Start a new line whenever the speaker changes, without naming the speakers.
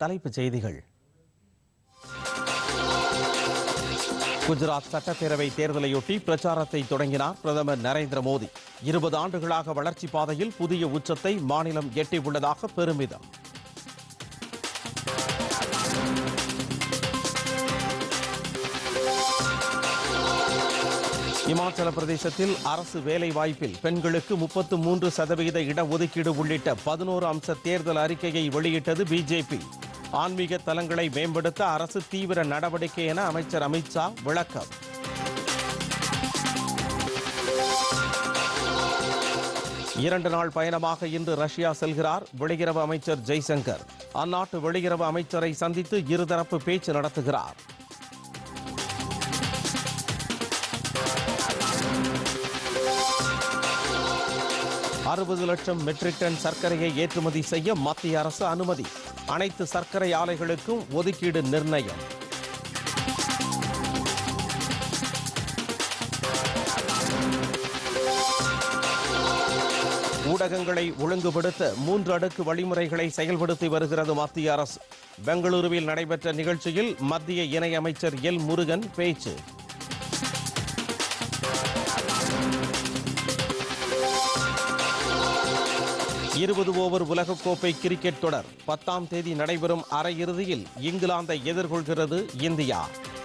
தலைப்புச் செய்திகள் குஜராத் சட்டப்பேரவை தேர்தலையொட்டி பிரச்சாரத்தை தொடங்கினார் பிரதமர் நரேந்திர மோடி இருபது ஆண்டுகளாக வளர்ச்சி பாதையில் புதிய உச்சத்தை மாநிலம் எட்டியுள்ளதாக பெருமிதம் இமாச்சல பிரதேசத்தில் அரசு வேலை வாய்ப்பில் பெண்களுக்கு முப்பத்து மூன்று சதவிகித இடஒதுக்கீடு உள்ளிட்ட பதினோரு அம்ச தேர்தல் அறிக்கையை வெளியிட்டது பிஜேபி ஆன்மீக தலங்களை மேம்படுத்த அரசு தீவிர நடவடிக்கை என அமைச்சர் அமித்ஷா விளக்கம் இரண்டு நாள் பயணமாக இன்று ரஷ்யா செல்கிறார் வெளியுறவு அமைச்சர் ஜெய்சங்கர் அந்நாட்டு வெளியுறவு அமைச்சரை சந்தித்து இருதரப்பு பேச்சு நடத்துகிறார் அறுபது லட்சம் மெட்ரிக் டன் சர்க்கரையை ஏற்றுமதி செய்ய மத்திய அரசு அனுமதி அனைத்து சர்க்கரை ஆலைகளுக்கும் ஒதுக்கீடு நிர்ணயம் ஊடகங்களை ஒழுங்குபடுத்த மூன்று அடுக்கு வழிமுறைகளை செயல்படுத்தி வருகிறது மத்திய அரசு பெங்களூருவில் நடைபெற்ற நிகழ்ச்சியில் மத்திய இணையமைச்சர் எல் முருகன் பேச்சு இருபது ஓவர் உலகக்கோப்பை கிரிக்கெட் தொடர் பத்தாம் தேதி நடைபெறும் அரையிறுதியில் இங்கிலாந்தை எதிர்கொள்கிறது இந்தியா